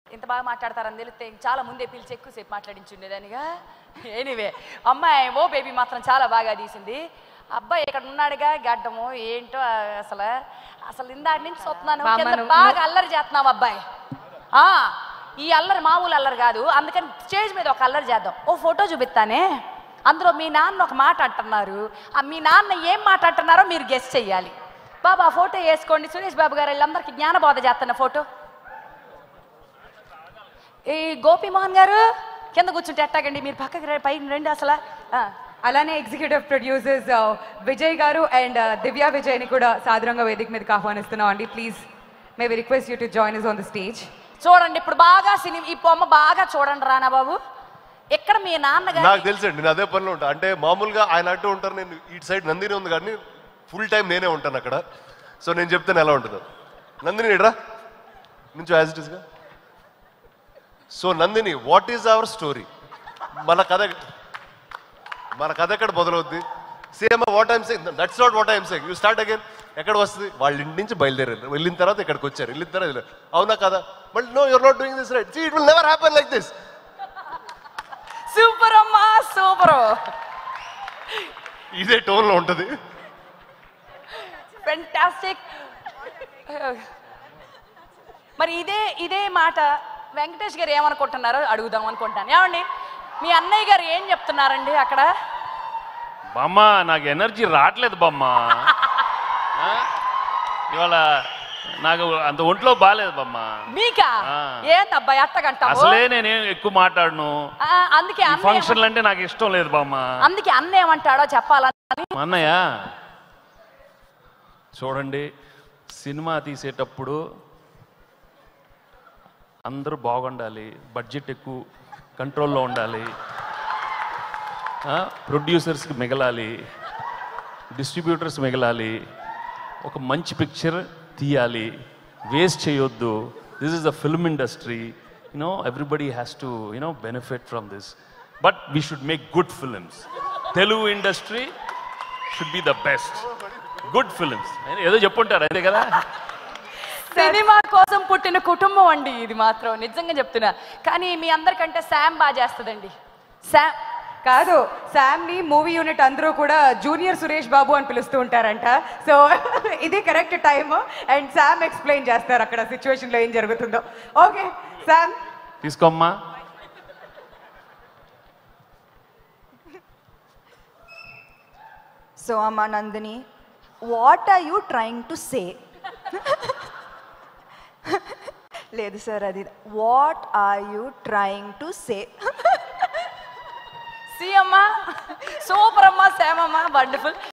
ఇంత బాగా మాట్లాడతారని తెలిస్తే చాలా ముందే పిలిచి ఎక్కువసేపు మాట్లాడించుండేదానిగా ఎనీవే అమ్మాయి ఓ బేబీ మాత్రం చాలా బాగా తీసింది అబ్బాయి ఇక్కడ ఉన్నాడుగా గడ్డము ఏంటో అసలు అసలు ఇందాటి నుంచి చూస్తున్నాను బామ్మ, కింద నువ్వు- బాగా అల్లరి చేస్తున్నావు అబ్బాయి ఆ, ఈ అల్లరి మామూలు అల్లరి కాదు అందుకని స్టేజ్ మీద ఒక అల్లరి చేద్దాం ఓ ఫోటో చూపిస్తానే అందులో మీ నాన్న ఒక మాట అంటున్నారు ఆ మీ నాన్న ఏం మాట అంటున్నారో మీరు గెస్ట్ చెయ్యాలి బాబా ఆ ఫోటో వేసుకోండి సురేష్ బాబు గారు వీళ్ళందరికీ జ్ఞానబోధ చేస్తున్న ఫోటో ఈ గోపిమోహన్ గారు కింద కూర్చుంటే ఎట్టాగండి మీరు పక్కకి రండి, పైన రండి అసలు ఆ, అలానే ఎగ్జిక్యూటివ్ ప్రొడ్యూసర్స్ విజయ్ గారు అండ్ దివ్య విజయ్ని కూడా సాదరంగా వేదిక మీదకి ఆహ్వానిస్తున్నాం అండి please may we request you to join us on the stage చూడండి ఇప్పుడు బాగా సినిమా ఈ బొమ్మ బాగా చూడండి రానా బాబు ఇక్కడ మీ నాన్నగారు నాకు తెలుసండి నేను అదే పనిలో ఉంటా అంటే మామూలుగా ఆయన అంటూ ఉంటారు నేను ఇటు సైడ్ నందిని ఉంది కానీ ఫుల్ టైం నేనే ఉంటాను అక్కడ సో నేను చెప్తాను ఎలా ఉంటుందో నందిని ఇడ్రా నుంచి యాజ్ ఇట్ ఇస్గా so Nandini what is our story మన కథ మన కథ ఎక్కడ మొదలవుద్ది same what I'm saying that's not what I'm saying you start again ఎక్కడ వస్తుంది వాళ్ళ ఇంటి నుంచి బయలుదేరారు వెళ్ళిన తర్వాత ఇక్కడికి వచ్చారు వెళ్ళిన తర్వాత వెళ్ళారు. అవునా కదా but no you're not doing this right it will never happen like this super అమ్మా సూపర్ ఇదే టోన్లో ఉంటుంది ఫెంటాస్టిక్ మరి ఇదే ఇదే మాట వెంకటేష్ గారు ఏమనుకుంటున్నారో అడుగుదాం అనుకుంటాను ఏమండి మీ అన్నయ్య గారు ఏం చెప్తున్నారండి అక్కడ బామ్మ నాకు ఎనర్జీ రావట్లేదు బామ్మ ఆ? ఇవాళ నాకు అంత ఒంట్లో బాగాలేదు బామ్మ మీకా ఆ. ఏందబ్బా ఎట్టగంటావు అసలే నేనేం ఎక్కువ మాట్లాడను ఆ, అందుకే ఈ అన్న ఫంక్షన్లు అంటే నాకు ఇష్టం లేదు బామ్మ అందుకే అన్న ఏమంటాడో చెప్పాలని మా అన్నయ్య చూడండి సినిమా తీసేటప్పుడు అందరూ బాగుండాలి బడ్జెట్ ఎక్కువ కంట్రోల్లో ఉండాలి ప్రొడ్యూసర్స్కి మిగలాలి డిస్ట్రిబ్యూటర్స్ మిగలాలి ఒక మంచి పిక్చర్ తీయాలి వేస్ట్ చేయొద్దు this is the film industry you know everybody has to you know benefit from this but we should make good films Telugu industry should be the best good films ఏదో చెప్పుంటారు అంతే కదా సినిమా కోసం పుట్టిన కుటుంబం అండి ఇది మాత్రం నిజంగా చెప్తున్నా కానీ మీ అందరికంటే శామ్ బాగా చేస్తుందండి శామ్ కాదు శామ్ ని మూవీ యూనిట్ అందరూ కూడా జూనియర్ సురేష్ బాబు అని పిలుస్తూ ఉంటారంట సో ఇది correct time and Sam explain చేస్తారు అక్కడ సిచ్యువేషన్ లో ఏం జరుగుతుందో ఓకే శామ్ తీసుకోమ్మా So, Amma Nandini, what are you trying to say? లేదు సార్ అది what are you trying to say see అమ్మా సూపర్ అమ్మా శామ్ అమ్మా వండర్ఫుల్